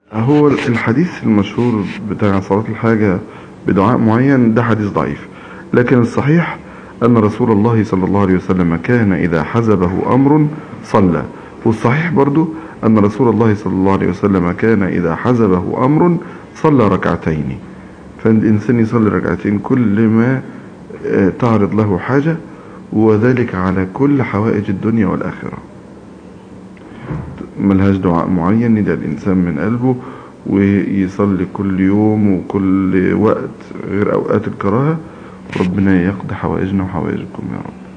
هو الحديث المشهور بتاع صلاة الحاجة بدعاء معين ده حديث ضعيف لكن الصحيح أن رسول الله صلى الله عليه وسلم كان إذا حزبه أمر صلى والصحيح برضو أن رسول الله صلى الله عليه وسلم كان إذا حزبه أمر صلى ركعتين فالإنسان يصلي ركعتين كل ما تعرض له حاجة وذلك على كل حوائج الدنيا والآخرة ملهاش دعاء معين يدعي الإنسان من قلبه ويصلي كل يوم وكل وقت غير أوقات الكراهة ربنا يقضي حوائجنا وحوائجكم يا رب